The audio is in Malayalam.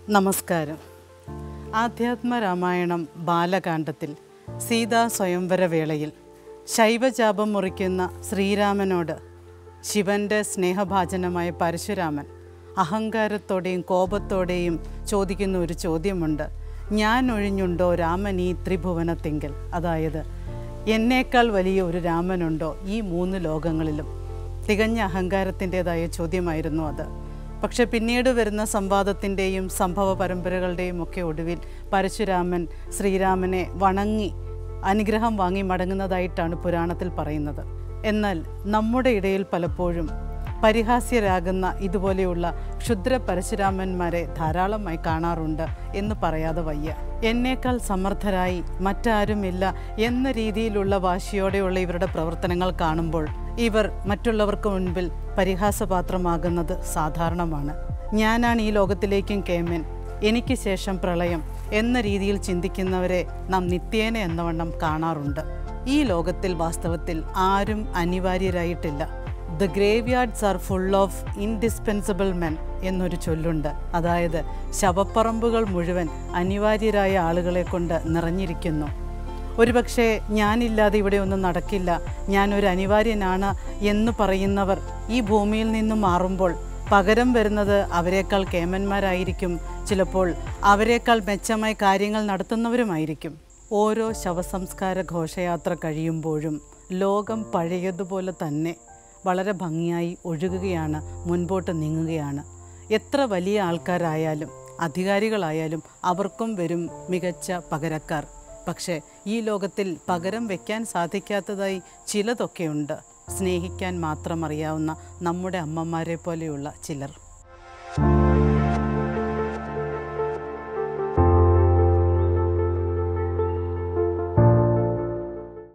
നമസ്കാരം ആധ്യാത്മ രാമായണം ബാലകാണ്ഡത്തിൽ സീതാ സ്വയംവര വേളയിൽ ശൈവജാപം മുറിക്കുന്ന ശ്രീരാമനോട് ശിവൻ്റെ സ്നേഹഭാജനമായ പരശുരാമൻ അഹങ്കാരത്തോടെയും കോപത്തോടെയും ചോദിക്കുന്ന ഒരു ചോദ്യമുണ്ട് ഞാൻ ഒഴിഞ്ഞുണ്ടോ രാമൻ ഈ ത്രിഭുവനത്തിങ്കൽ അതായത് എന്നേക്കാൾ വലിയ ഒരു രാമനുണ്ടോ ഈ മൂന്ന് ലോകങ്ങളിലും തികഞ്ഞ അഹങ്കാരത്തിൻ്റെതായ ചോദ്യമായിരുന്നു അത് പക്ഷെ പിന്നീട് വരുന്ന സംവാദത്തിൻ്റെയും സംഭവ പരമ്പരകളുടെയും ഒക്കെ ഒടുവിൽ പരശുരാമൻ ശ്രീരാമനെ വണങ്ങി അനുഗ്രഹം വാങ്ങി മടങ്ങുന്നതായിട്ടാണ് പുരാണത്തിൽ പറയുന്നത് എന്നാൽ നമ്മുടെ ഇടയിൽ പലപ്പോഴും പരിഹാസ്യരാകുന്ന ഇതുപോലെയുള്ള ക്ഷുദ്ര പരശുരാമന്മാരെ ധാരാളമായി കാണാറുണ്ട് എന്ന് പറയാതെ വയ്യ എന്നേക്കാൾ സമർത്ഥരായി മറ്റാരുമില്ല എന്ന രീതിയിലുള്ള വാശിയോടെയുള്ള ഇവരുടെ പ്രവർത്തനങ്ങൾ കാണുമ്പോൾ ഇവർ മറ്റുള്ളവർക്ക് മുൻപിൽ പരിഹാസപാത്രമാകുന്നത് സാധാരണമാണ് ഞാനാണ് ഈ ലോകത്തിലേക്കും കേമൻ എനിക്ക് ശേഷം പ്രളയം എന്ന രീതിയിൽ ചിന്തിക്കുന്നവരെ നാം നിത്യേന എന്നവണ്ണം കാണാറുണ്ട് ഈ ലോകത്തിൽ വാസ്തവത്തിൽ ആരും അനിവാര്യരായിട്ടില്ല the graveyards are full of indispensable men എന്നൊരു ചൊല്ലുണ്ട് അതായത് ശവപ്പറമ്പുകൾ മുഴുവൻ അനിവാര്യരായ ആളുകളെ കൊണ്ട് നിറഞ്ഞിരിക്കുന്നു ഒരുപക്ഷെ ഞാനില്ലാതെ ഇവിടെ ഒന്നും നടക്കില്ല ഞാനൊരു അനിവാര്യനാണ് എന്ന് പറയുന്നവർ ഈ ഭൂമിയിൽ നിന്നും മാറുമ്പോൾ പകരം വരുന്നത് അവരെക്കാൾ കേമന്മാരായിരിക്കും ചിലപ്പോൾ അവരെക്കാൾ മെച്ചമായി കാര്യങ്ങൾ നടത്തുന്നവരുമായിരിക്കും ഓരോ ശവസംസ്കാര ഘോഷയാത്ര കഴിയുമ്പോഴും ലോകം പഴയതുപോലെ തന്നെ വളരെ ഭംഗിയായി ഒഴുകുകയാണ് മുൻപോട്ട് നീങ്ങുകയാണ് എത്ര വലിയ ആൾക്കാരായാലും അധികാരികളായാലും അവർക്കും വരും മികച്ച പകരക്കാർ പക്ഷേ ഈ ലോകത്തിൽ പകരം വയ്ക്കാൻ സാധിക്കാത്തതായി ചിലതൊക്കെയുണ്ട് സ്നേഹിക്കാൻ മാത്രം അറിയാവുന്ന നമ്മുടെ അമ്മമാരെ പോലെയുള്ള ചിലർ